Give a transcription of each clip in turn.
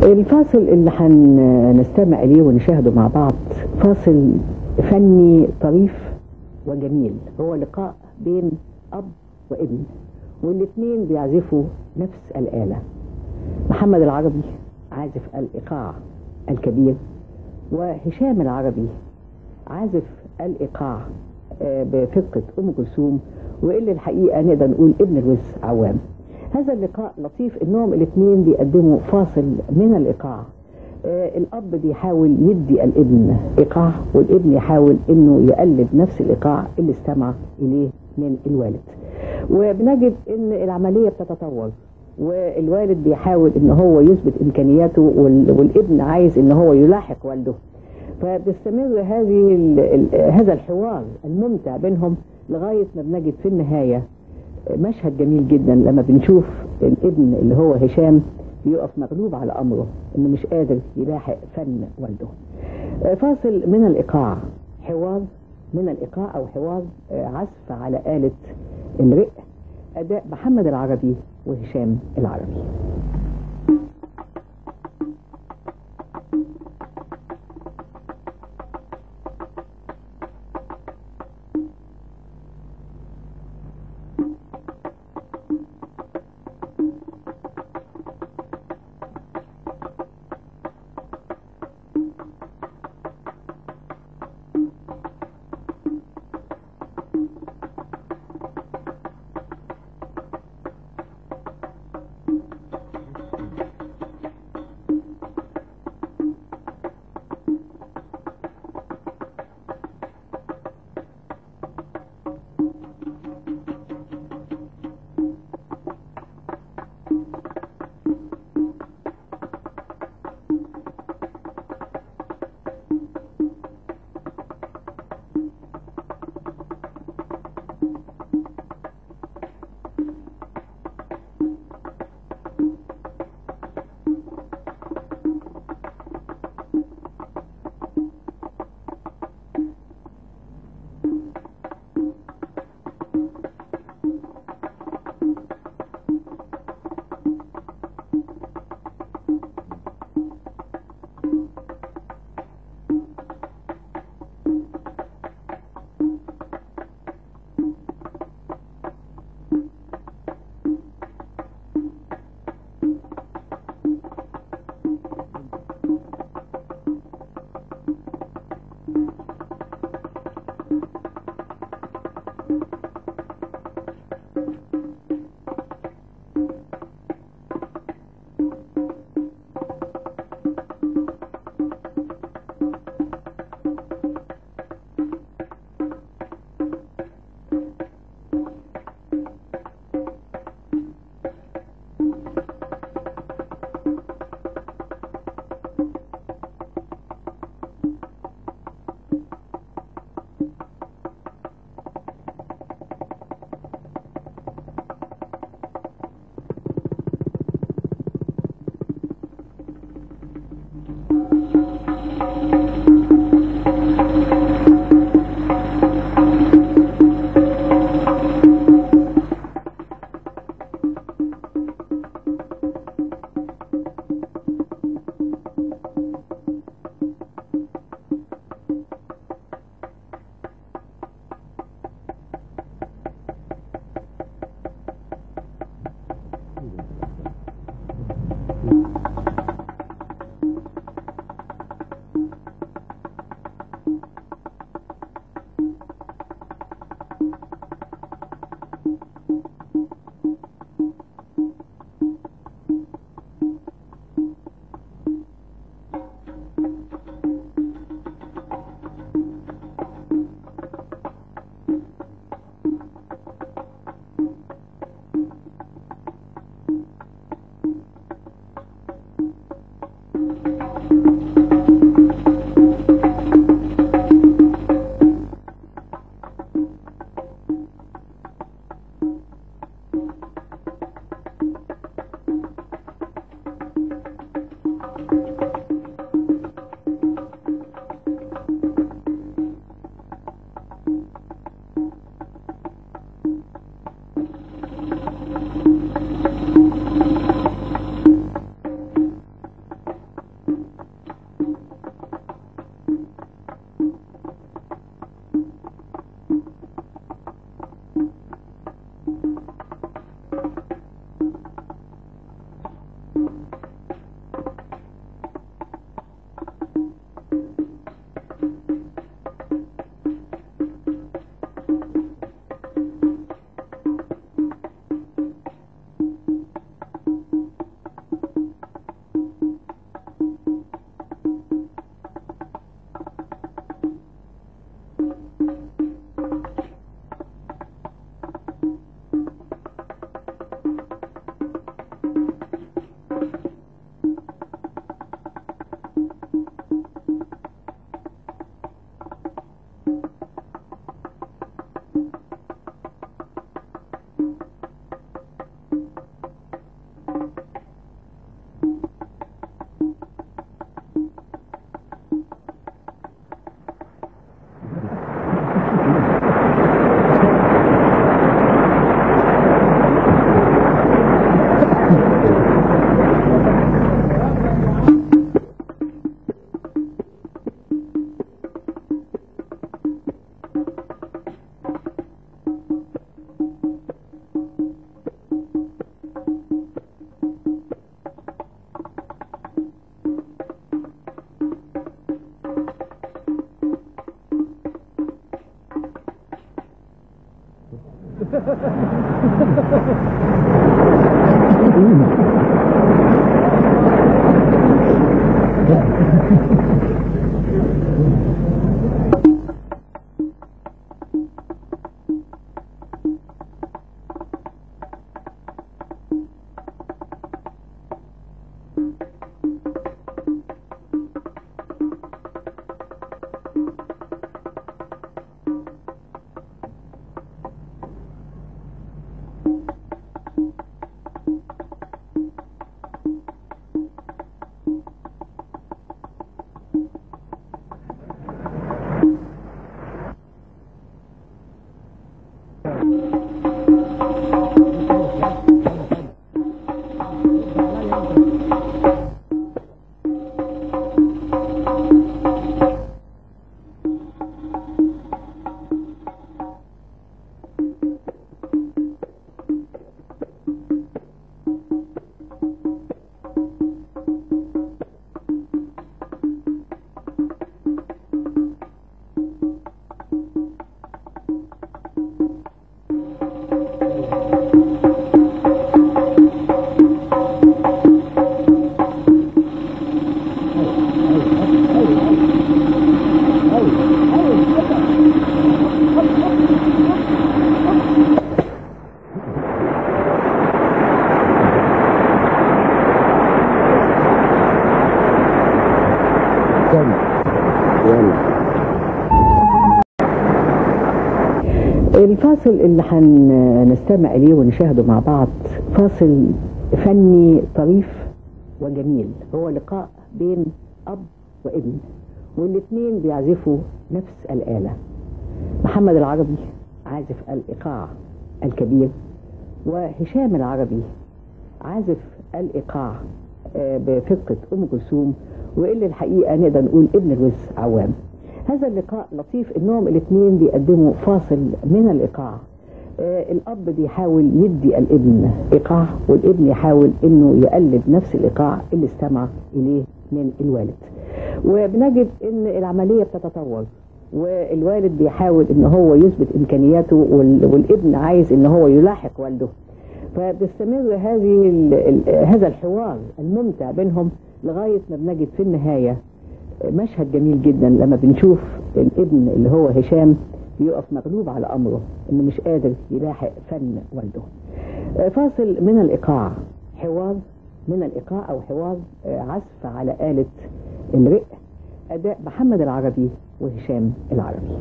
الفاصل اللي هنستمع إليه ونشاهده مع بعض فاصل فني طريف وجميل هو لقاء بين أب وابن والاثنين بيعزفوا نفس الآلة محمد العربي عازف الإيقاع الكبير وهشام العربي عازف الإيقاع آه، بفرقة أم كلثوم واللي الحقيقة نقدر نقول ابن الوز عوام هذا اللقاء لطيف انهم الاثنين بيقدموا فاصل من الايقاع آه، الاب بيحاول يدي الابن ايقاع والابن يحاول انه يقلد نفس الايقاع اللي استمع اليه من الوالد وبنجد ان العمليه بتتطور والوالد بيحاول ان هو يثبت امكانياته وال- والابن عايز ان هو يلاحق والده فبيستمر هذه ال- ال- هذا الحوار الممتع بينهم لغايه ما بنجد في النهايه مشهد جميل جدا لما بنشوف الابن اللي هو هشام بيقف مغلوب على امره انه مش قادر يلاحق فن والده. آه، فاصل من الايقاع حوار من الايقاع او حوار آه، عزف على آلة الرق اداء محمد العربي وهشام العربي. الفاصل اللي هنستمع إليه ونشاهده مع بعض فاصل فني طريف وجميل هو لقاء بين أب وابن والاثنين بيعزفوا نفس الآلة محمد العربي عازف الإيقاع الكبير وهشام العربي عازف الإيقاع آه، بفرقة أم كلثوم واللي الحقيقة نقدر نقول ابن الوز عوام هذا اللقاء لطيف انهم الاثنين بيقدموا فاصل من الايقاع آه، الاب بيحاول يدي الابن ايقاع والابن يحاول انه يقلد نفس الايقاع اللي استمع اليه من الوالد وبنجد ان العمليه بتتطور والوالد بيحاول ان هو يثبت امكانياته وال- والابن عايز ان هو يلاحق والده فبيستمر هذه ال- ال- هذا الحوار الممتع بينهم لغايه ما بنجد في النهايه مشهد جميل جدا لما بنشوف الابن اللي هو هشام بيقف مغلوب على امره انه مش قادر يلاحق فن والده. آه، فاصل من الايقاع حوار من الايقاع او حوار آه، عزف على آلة الرق اداء محمد العربي وهشام العربي.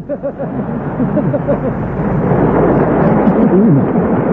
ايه